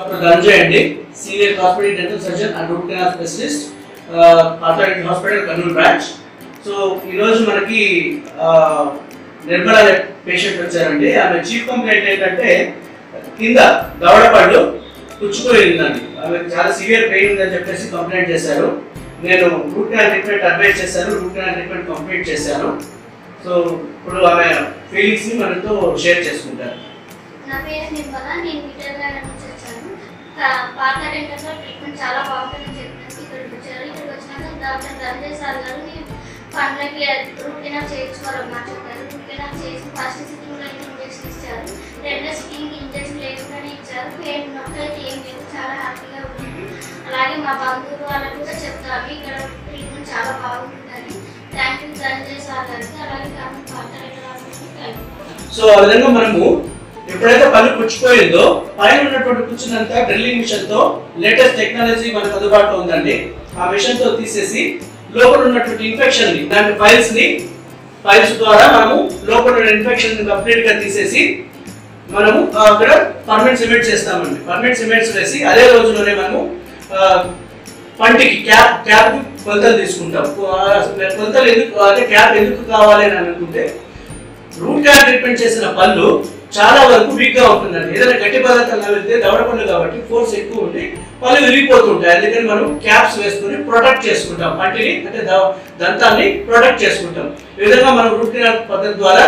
doctor Dhananjay అండి senior cosmetic dental surgeon and root canal specialist ఆర్థోడిక్ hospital Kurnool branch so ఈరోజు మనకి ఆ, నిర్మల పేషెంట్ వచ్చారండి ఆమె చీఫ్ కంప్లైంట్ ఏంటంటే కింద దవడపళ్ళు పుచ్చుకోయిందండి ఆమె చాలా సివియర్ పెయిన్ ఉందని చెప్పేసి కంప్లైంట్ చేశారు నేను రూట్ కెనాల్ ట్రీట్మెంట్ అడ్వైస్ చేశాను రూట్ కెనాల్ ట్రీట్మెంట్ కంప్లీట్ చేశాను సో ఇప్పుడు ఆమె ఫీలింగ్స్ ని మనతో షేర్ చేసుకుంటారు నా పేరు నిర్మల నేను విజయనగరం నుంచి వచ్చాను కా- పాత డెంటల్లో ట్రీట్మెంట్ చాలా బాగుంటుందని చెప్పినాక ఇక్కడికి వచ్చారు ఇక్కడికి వచ్చినాక డాక్టర్ ధనంజయ్ సార్ గారు నేను పండ్లకి రూట్ కెనాల్ చేయించుకోవాలమ్మా చెప్పారు రూట్ కెనాల్ చేసి ఫస్ట్ సిట్టింగ్లో అయితే ఇంజక్షన్ ఇచ్చారు రెండో సిట్టింగ్ ఇంజక్షన్ లేకుండానే ఇచ్చారు పెయిన్ నొప్పి అయితే ఏం లేదు చాలా హ్యాపీగా ఉంది అలాగే మా బంధువులు వాళ్ళకు కూడా చెప్తారు ఇక్కడ ట్రీట్మెంట్ చాలా బాగుంటుందని థ్యాంక్ యూ ధనంజయ్ సార్ గారికి అలాగే కాకుండా పాత డెంటల్ థ్యాంక్ యూ సో ఆ విధంగా మనము ఎప్పుడైతే పన్ను పుచ్చిపోయిందో పైన ఉన్నటువంటి పుచ్చినంతా డ్రిల్లింగ్ మిషన్ తో లేటెస్ట్ టెక్నాలజీ మనకు అందుబాటులో ఉందండి ఆ మిషన్ తో తీసేసి లోపల ఉన్నటువంటి ఇన్ఫెక్షన్ ని దాని ఫైల్స్ ని ఫైల్స్ ద్వారా మనము లోపల ఉన్న ఇన్ఫెక్షన్ ని కంప్లీట్ గా తీసేసి మనము ఆ, అక్కడ పర్మనెంట్ సిమెంట్ చేస్తామండి పర్మనెంట్ సిమెంట్స్ వేసి అదే రోజులోనే మనము ఆ, పంటికి క్యాప్ క్యాప్ కొలతలు తీసుకుంటాం ఆ, కొలతలు ఎందుకు అంటే క్యాప్ ఎందుకు కావాలి అని అనుకుంటే రూట్ కెనాల్ ట్రీట్మెంట్ చేసిన పళ్ళు చాలా వరకు వీక్ గా ఉంటుందండి ఏదైనా గట్టి పదార్థాలు వెళ్తే దవడ పళ్ళు కాబట్టి ఫోర్స్ ఎక్కువ ఉండి పళ్ళు విరిగిపోతుంటాయి అందుకని మనం క్యాప్స్ వేసుకుని ప్రొటెక్ట్ చేసుకుంటాం పంటిని అంటే ద- దంతాన్ని ప్రొటెక్ట్ చేసుకుంటాం ఈ విధంగా మనం రూట్ కెనాల్ పద్ధతి ద్వారా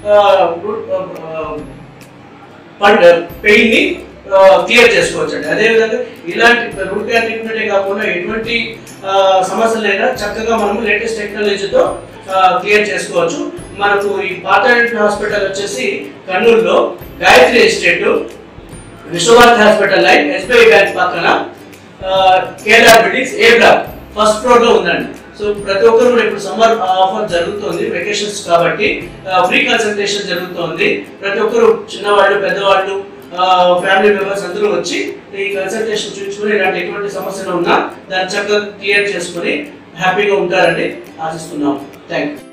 పెయిన్ ని క్లియర్ చేసుకోవచ్చు అండి అదేవిధంగా ఇలాంటి రూట్ కెనాల్ ట్రీట్మెంటే కాకుండా ఎటువంటి ఆ, సమస్యలైనా చక్కగా మనం లేటెస్ట్ టెక్నాలజీతో క్లియర్ చేసుకోవచ్చు మనకు ఈ పాత హాస్పిటల్ వచ్చేసి కర్నూలులో Gayatri estate Vishwabharati hospital line SBI bank పక్కన Kedar buildings A block first floor లో ఉందండి సో ప్రతి ఒక్కరు కూడా ఇప్పుడు సమ్మర్ ఆఫర్ జరుగుతుంది వెకేషన్స్ కాబట్టి ఫ్రీ కన్సల్టేషన్ జరుగుతుంది ప్రతి ఒక్కరు చిన్నవాళ్ళు పెద్దవాళ్ళు ఫ్యామిలీ మెంబర్స్ అందరూ వచ్చి ఈ కన్సల్టేషన్ చూపించుకుని ఇలాంటి ఎటువంటి సమస్యలు ఉన్నా దాన్ని చక్కగా క్లియర్ చేసుకుని హ్యాపీగా ఉంటారని ఆశిస్తున్నాం థ్యాంక్ యూ